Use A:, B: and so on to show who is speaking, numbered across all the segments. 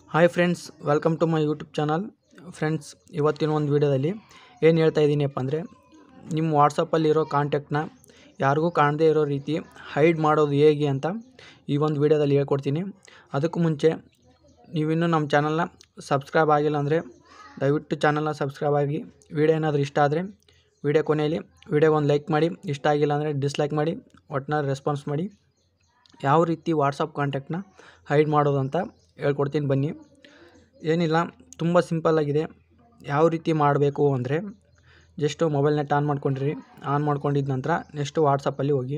A: hi friends welcome to my YouTube channel friends ಇವತ್ತಿನ ಒಂದು ವೀಡಿಯೋದಲ್ಲಿ ಏನು ಹೇಳ್ತಾ ಇದ್ದೀನಿಯಪ್ಪ ಅಂದರೆ ನಿಮ್ಮ ವಾಟ್ಸಪ್ಪಲ್ಲಿರೋ ಕಾಂಟ್ಯಾಕ್ಟ್ನ ಯಾರಿಗೂ ಕಾಣದೇ ಇರೋ ರೀತಿ ಹೈಡ್ ಮಾಡೋದು ಹೇಗೆ ಅಂತ ಈ ಒಂದು ವೀಡಿಯೋದಲ್ಲಿ ಹೇಳ್ಕೊಡ್ತೀನಿ ಅದಕ್ಕೂ ಮುಂಚೆ ನೀವಿನ್ನೂ ನಮ್ಮ ಚಾನಲ್ನ ಸಬ್ಸ್ಕ್ರೈಬ್ ಆಗಿಲ್ಲ ಅಂದರೆ ದಯವಿಟ್ಟು ಚಾನಲ್ನ ಸಬ್ಸ್ಕ್ರೈಬ್ ಆಗಿ ವೀಡಿಯೋ ಏನಾದರೂ ಇಷ್ಟ ಆದರೆ ವೀಡಿಯೋ ಕೊನೆಯಲ್ಲಿ ವೀಡಿಯೋಗೆ ಒಂದು ಲೈಕ್ ಮಾಡಿ ಇಷ್ಟ ಆಗಿಲ್ಲ ಅಂದರೆ ಡಿಸ್ಲೈಕ್ ಮಾಡಿ ಒಟ್ಟಿನಲ್ಲಿ ರೆಸ್ಪಾನ್ಸ್ ಮಾಡಿ ಯಾವ ರೀತಿ ವಾಟ್ಸಪ್ ಕಾಂಟ್ಯಾಕ್ಟ್ನ ಹೈಡ್ ಮಾಡೋದು ಅಂತ ಹೇಳ್ಕೊಡ್ತೀನಿ ಬನ್ನಿ ಏನಿಲ್ಲ ತುಂಬ ಸಿಂಪಲ್ಲಾಗಿದೆ ಯಾವ ರೀತಿ ಮಾಡಬೇಕು ಅಂದರೆ ಜಸ್ಟು ಮೊಬೈಲ್ ನೆಟ್ ಆನ್ ಮಾಡ್ಕೊಂಡಿರಿ ಆನ್ ಮಾಡ್ಕೊಂಡಿದ್ದ ನಂತರ ನೆಕ್ಸ್ಟು ವಾಟ್ಸಪ್ಪಲ್ಲಿ ಹೋಗಿ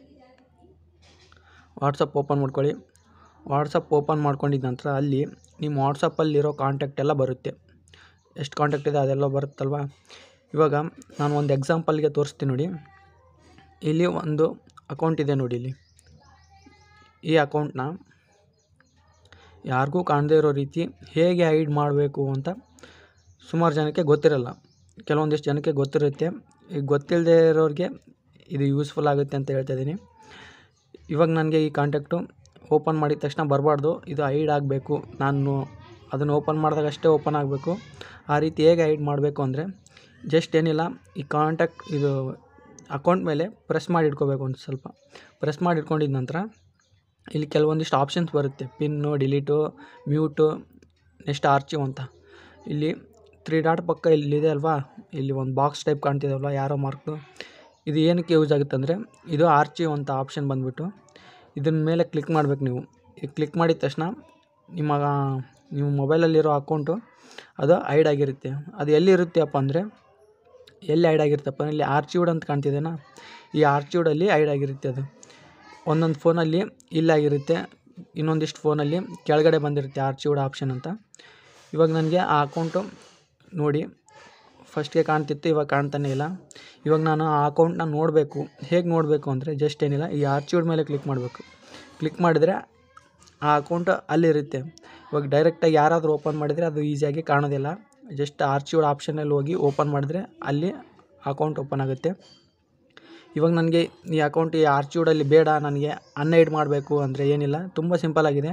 A: ವಾಟ್ಸಪ್ ಓಪನ್ ಮಾಡ್ಕೊಳ್ಳಿ ವಾಟ್ಸಪ್ ಓಪನ್ ಮಾಡ್ಕೊಂಡಿದ್ದ ನಂತರ ಅಲ್ಲಿ ನಿಮ್ಮ ವಾಟ್ಸಪ್ಪಲ್ಲಿರೋ ಕಾಂಟ್ಯಾಕ್ಟ್ ಎಲ್ಲ ಬರುತ್ತೆ ಎಷ್ಟು ಕಾಂಟ್ಯಾಕ್ಟ್ ಇದೆ ಅದೆಲ್ಲ ಬರುತ್ತಲ್ವ ಇವಾಗ ನಾನು ಒಂದು ಎಕ್ಸಾಂಪಲ್ಗೆ ತೋರಿಸ್ತೀನಿ ನೋಡಿ ಇಲ್ಲಿ ಒಂದು ಅಕೌಂಟ್ ಇದೆ ನೋಡಿ ಇಲ್ಲಿ ಈ ಅಕೌಂಟ್ನ ಯಾರಿಗೂ ಕಾಣದೇ ಇರೋ ರೀತಿ ಹೇಗೆ ಹೈಡ್ ಮಾಡಬೇಕು ಅಂತ ಸುಮಾರು ಜನಕ್ಕೆ ಗೊತ್ತಿರಲ್ಲ ಕೆಲವೊಂದಿಷ್ಟು ಜನಕ್ಕೆ ಗೊತ್ತಿರುತ್ತೆ ಈಗ ಗೊತ್ತಿಲ್ಲದೆ ಇರೋರಿಗೆ ಇದು ಯೂಸ್ಫುಲ್ ಆಗುತ್ತೆ ಅಂತ ಹೇಳ್ತಾ ಇದ್ದೀನಿ ಇವಾಗ ನನಗೆ ಈ ಕಾಂಟ್ಯಾಕ್ಟು ಓಪನ್ ಮಾಡಿದ ತಕ್ಷಣ ಬರಬಾರ್ದು ಇದು ಹೈಡ್ ಆಗಬೇಕು ನಾನು ಅದನ್ನು ಓಪನ್ ಮಾಡಿದಾಗ ಅಷ್ಟೇ ಓಪನ್ ಆಗಬೇಕು ಆ ರೀತಿ ಹೇಗೆ ಹೈಡ್ ಮಾಡಬೇಕು ಅಂದರೆ ಜಸ್ಟ್ ಏನಿಲ್ಲ ಈ ಕಾಂಟ್ಯಾಕ್ಟ್ ಇದು ಅಕೌಂಟ್ ಮೇಲೆ ಪ್ರೆಸ್ ಮಾಡಿ ಇಟ್ಕೋಬೇಕು ಒಂದು ಸ್ವಲ್ಪ ಪ್ರೆಸ್ ಮಾಡಿ ಇಟ್ಕೊಂಡಿದ ನಂತರ ಇಲ್ಲಿ ಕೆಲವೊಂದಿಷ್ಟು ಆಪ್ಷನ್ಸ್ ಬರುತ್ತೆ pin delete mute next archive ಅಂತ ಇಲ್ಲಿ ತ್ರೀ ಡಾಟ್ ಪಕ್ಕ ಇಲ್ಲಿದೆ ಅಲ್ವಾ ಇಲ್ಲಿ ಒಂದು ಬಾಕ್ಸ್ ಟೈಪ್ ಕಾಣ್ತಿದಲ್ವ ಯಾರೋ ಮಾರ್ಕ್ದು ಇದು ಏನಕ್ಕೆ ಯೂಸ್ ಆಗುತ್ತೆ ಅಂದರೆ ಇದು ಆರ್ಚಿವ್ ಅಂತ ಆಪ್ಷನ್ ಬಂದುಬಿಟ್ಟು ಇದನ್ನ ಮೇಲೆ ಕ್ಲಿಕ್ ಮಾಡಬೇಕು ನೀವು ಈಗ ಕ್ಲಿಕ್ ಮಾಡಿದ ತಕ್ಷಣ ನಿಮ್ಮ ನಿಮ್ಮ ಮೊಬೈಲಲ್ಲಿರೋ ಅಕೌಂಟು ಅದು ಐಡ್ ಆಗಿರುತ್ತೆ ಅದು ಎಲ್ಲಿರುತ್ತೆಪ್ಪ ಅಂದರೆ ಎಲ್ಲಿ ಐಡ್ ಆಗಿರುತ್ತಪ್ಪ ಇಲ್ಲಿ ಆರ್ಚಿವ್ಡ್ ಅಂತ ಕಾಣ್ತಿದೆನಾ ಈ ಆರ್ಚಿವ್ಡಲ್ಲಿ ಐಡ್ ಆಗಿರುತ್ತೆ ಅದು ಒಂದೊಂದು ಫೋನಲ್ಲಿ ಇಲ್ಲಾಗಿರುತ್ತೆ ಇನ್ನೊಂದಿಷ್ಟು ಫೋನಲ್ಲಿ ಕೆಳಗಡೆ ಬಂದಿರುತ್ತೆ ಆರ್ಚಿವ್ಡ್ ಆಪ್ಷನ್ ಅಂತ ಇವಾಗ ನನಗೆ ಆ ಅಕೌಂಟು ನೋಡಿ ಫಸ್ಟ್ಗೆ ಕಾಣ್ತಿತ್ತು ಇವಾಗ ಕಾಣ್ತಾನೆ ಇಲ್ಲ ಇವಾಗ ನಾನು ಆ ಅಕೌಂಟ್ನ ನೋಡಬೇಕು ಹೇಗೆ ನೋಡಬೇಕು ಅಂದರೆ ಜಸ್ಟ್ ಏನಿಲ್ಲ ಈ ಆರ್ಚಿವ್ಡ್ ಮೇಲೆ ಕ್ಲಿಕ್ ಮಾಡಬೇಕು ಕ್ಲಿಕ್ ಮಾಡಿದರೆ ಆ ಅಕೌಂಟ್ ಅಲ್ಲಿರುತ್ತೆ ಇವಾಗ ಡೈರೆಕ್ಟಾಗಿ ಯಾರಾದರೂ ಓಪನ್ ಮಾಡಿದರೆ ಅದು ಈಸಿಯಾಗಿ ಕಾಣೋದಿಲ್ಲ ಜಸ್ಟ್ ಆರ್ಚಿವ್ಡ್ ಆಪ್ಷನಲ್ಲಿ ಹೋಗಿ ಓಪನ್ ಮಾಡಿದ್ರೆ ಅಲ್ಲಿ ಅಕೌಂಟ್ ಓಪನ್ ಆಗುತ್ತೆ ಇವಾಗ ನನಗೆ ಈ ಅಕೌಂಟ್ ಈ ಆರ್ಚಿವ್ಡಲ್ಲಿ ಬೇಡ ನನಗೆ ಅನ್ಹೈಡ್ ಮಾಡಬೇಕು ಅಂದರೆ ಏನಿಲ್ಲ ತುಂಬ ಸಿಂಪಲ್ ಆಗಿದೆ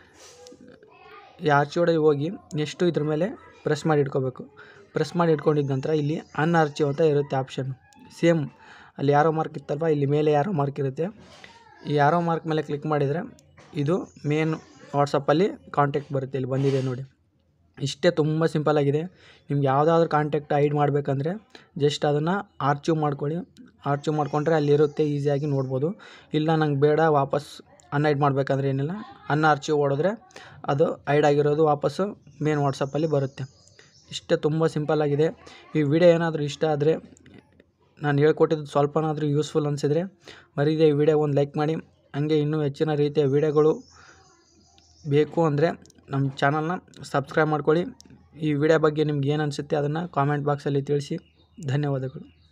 A: ಈ ಆರ್ಚಿವ್ಡಲ್ಲಿ ಹೋಗಿ ನೆಕ್ಸ್ಟು ಇದ್ರ ಮೇಲೆ ಪ್ರೆಸ್ ಮಾಡಿ ಇಟ್ಕೋಬೇಕು ಪ್ರೆಸ್ ಮಾಡಿ ಇಟ್ಕೊಂಡಿದ್ದ ನಂತರ ಇಲ್ಲಿ ಅನ್ ಆರ್ಚಿವ್ ಅಂತ ಇರುತ್ತೆ ಆಪ್ಷನ್ ಸೇಮ್ ಅಲ್ಲಿ ಯಾರೋ ಮಾರ್ಕ್ ಇತ್ತಲ್ವ ಇಲ್ಲಿ ಮೇಲೆ ಯಾರೋ ಮಾರ್ಕ್ ಇರುತ್ತೆ ಈ ಯಾರೋ ಮಾರ್ಕ್ ಮೇಲೆ ಕ್ಲಿಕ್ ಮಾಡಿದರೆ ಇದು ಮೇನ್ ವಾಟ್ಸಪ್ಪಲ್ಲಿ ಕಾಂಟ್ಯಾಕ್ಟ್ ಬರುತ್ತೆ ಇಲ್ಲಿ ಬಂದಿದೆ ನೋಡಿ ಇಷ್ಟೇ ತುಂಬ ಸಿಂಪಲ್ ಆಗಿದೆ ನಿಮ್ಗೆ ಯಾವುದಾದ್ರೂ ಕಾಂಟ್ಯಾಕ್ಟ್ ಐಡ್ ಮಾಡಬೇಕಂದ್ರೆ ಜಸ್ಟ್ ಅದನ್ನು ಆರ್ಚಿವ್ ಮಾಡ್ಕೊಳ್ಳಿ ಆರ್ಚಿವ್ ಮಾಡಿಕೊಂಡ್ರೆ ಅಲ್ಲಿರುತ್ತೆ ಈಸಿಯಾಗಿ ನೋಡ್ಬೋದು ಇಲ್ಲ ನಂಗೆ ಬೇಡ ವಾಪಸ್ ಅನ್ಐಡ್ ಮಾಡಬೇಕಂದ್ರೆ ಏನಿಲ್ಲ ಅನ್ ಆರ್ಚಿವ್ ಹೊಡೆದ್ರೆ ಅದು ಐಡ್ ಆಗಿರೋದು ವಾಪಸ್ಸು ಮೇನ್ ವಾಟ್ಸಪ್ಪಲ್ಲಿ ಬರುತ್ತೆ ಇಷ್ಟೇ ತುಂಬ ಸಿಂಪಲ್ಲಾಗಿದೆ ಈ ವಿಡಿಯೋ ಏನಾದರೂ ಇಷ್ಟ ಆದರೆ ನಾನು ಹೇಳ್ಕೊಟ್ಟಿದ್ದು ಸ್ವಲ್ಪನಾದರೂ ಯೂಸ್ಫುಲ್ ಅನಿಸಿದರೆ ಮರೀದೆ ಈ ವಿಡಿಯೋ ಒಂದು ಲೈಕ್ ಮಾಡಿ ಹಂಗೆ ಇನ್ನೂ ಹೆಚ್ಚಿನ ರೀತಿಯ ವಿಡಿಯೋಗಳು ಬೇಕು ಅಂದರೆ ನಮ್ಮ ಚಾನಲ್ನ ಸಬ್ಸ್ಕ್ರೈಬ್ ಮಾಡ್ಕೊಳ್ಳಿ ಈ ವಿಡಿಯೋ ಬಗ್ಗೆ ನಿಮ್ಗೆ ಏನು ಅನಿಸುತ್ತೆ ಅದನ್ನು ಕಾಮೆಂಟ್ ಬಾಕ್ಸಲ್ಲಿ ತಿಳಿಸಿ ಧನ್ಯವಾದಗಳು